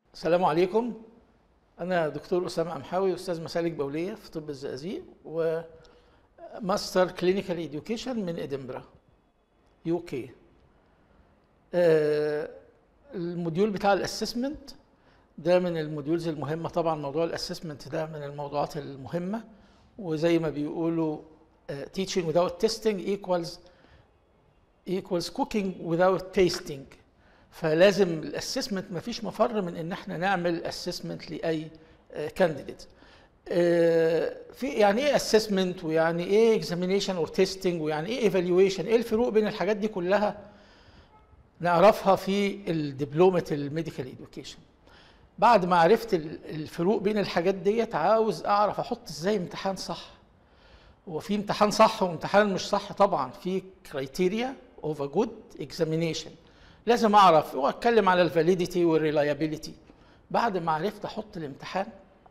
السلام عليكم أنا دكتور أسامة أمحاوي أستاذ مسالك بولية في طب الزقازيق وماستر كلينيكال إديوكيشن من إدنبرا يو كي الموديول بتاع الأسسمنت ده من الموديولز المهمة طبعا موضوع الأسسمنت ده من الموضوعات المهمة وزي ما بيقولوا uh, teaching without testing equals equals cooking without tasting فلازم الاسسمنت مفيش مفر من ان احنا نعمل اسسمنت لاي كانديديت في يعني ايه اسسمنت ويعني ايه اكزامينيشن اور تيستنج ويعني ايه ايفالويشن ايه الفروق بين الحاجات دي كلها نعرفها في الدبلومه الميديكال اديوكيشن بعد ما عرفت الفروق بين الحاجات ديت عاوز اعرف احط ازاي امتحان صح هو في امتحان صح وامتحان مش صح طبعا في كرايتيريا اوف ا جود اكزامينيشن لازم اعرف واتكلم على الفاليديتي والريلايابيليتي بعد ما عرفت احط الامتحان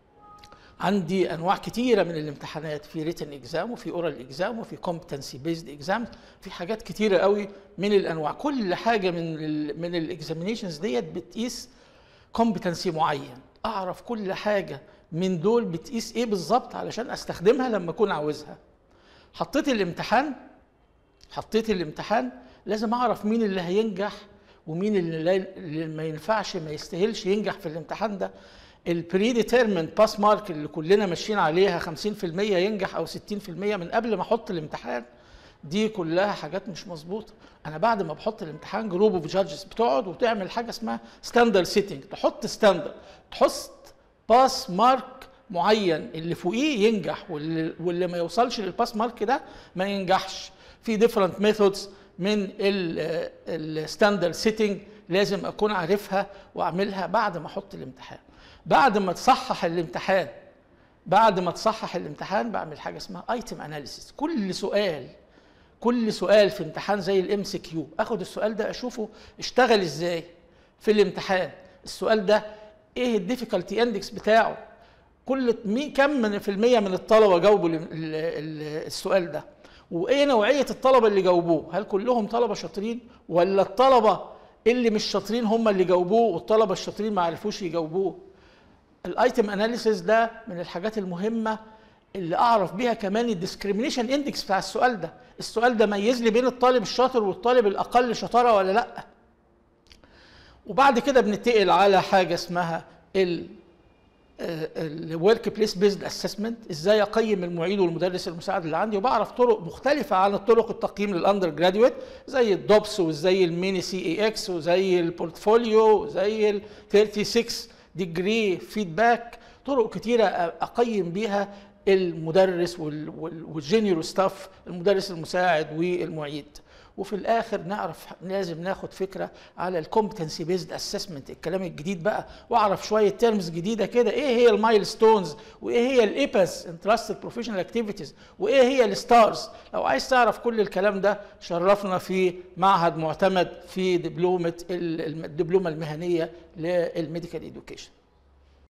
عندي انواع كتيره من الامتحانات في ريتن اكزام وفي اورال اكزام وفي كومبتنسي بيزد اكزام في حاجات كتيره قوي من الانواع كل حاجه من ال من الاكزامينيشنز ديت بتقيس كومبتنسي معين اعرف كل حاجه من دول بتقيس ايه بالظبط علشان استخدمها لما اكون عاوزها حطيت الامتحان حطيت الامتحان لازم اعرف مين اللي هينجح ومين اللي, اللي ما ينفعش ما يستاهلش ينجح في الامتحان ده البري ديترمند باس مارك اللي كلنا ماشيين عليها 50% ينجح او 60% من قبل ما احط الامتحان دي كلها حاجات مش مظبوطه انا بعد ما بحط الامتحان جروب اوف جادجز بتقعد وتعمل حاجه اسمها ستاندرد سيتنج تحط ستاندرد تحط باس مارك معين اللي فوقيه ينجح واللي, واللي ما يوصلش للباس مارك ده ما ينجحش في ديفرنت ميثودز من الستاندرد سيتنج لازم اكون عارفها واعملها بعد ما احط الامتحان بعد ما تصحح الامتحان بعد ما تصحح الامتحان بعمل حاجه اسمها ايتم اناليسيس كل سؤال كل سؤال في امتحان زي الام سي كيو اخد السؤال ده اشوفه اشتغل ازاي في الامتحان السؤال ده ايه الديفيكالتي اندكس بتاعه كل كم من في المية من الطلبة جاوبوا السؤال ده وايه نوعيه الطلبه اللي جاوبوه هل كلهم طلبه شاطرين ولا الطلبه اللي مش شاطرين هم اللي جاوبوه والطلبه الشاطرين ما عرفوش يجاوبوه الايتم اناليسيس ده من الحاجات المهمه اللي اعرف بيها كمان الديسكريميشن اندكس بتاع السؤال ده السؤال ده ميز لي بين الطالب الشاطر والطالب الاقل شطاره ولا لا وبعد كده بننتقل على حاجه اسمها ال الورك بليس بيزد اسسمنت ازاي اقيم المعيد والمدرس المساعد اللي عندي وبعرف طرق مختلفه عن الطرق التقييم للاندر جراديويت زي الدوبس وزي الميني سي اي اكس وزي البورتفوليو وزي ال 36 ديجري فيدباك طرق كتيره اقيم بيها المدرس والجينيور ستاف المدرس المساعد والمعيد وفي الاخر نعرف لازم ناخد فكره على الكومبتنسي بيزد اسسمنت الكلام الجديد بقى واعرف شويه تيرمز جديده كده ايه هي المايل ستونز وايه هي الايباس انترستد بروفيشنال اكتيفيتيز وايه هي الستارز لو عايز تعرف كل الكلام ده شرفنا في معهد معتمد في دبلومه الدبلومه المهنيه للميديكال اديوكيشن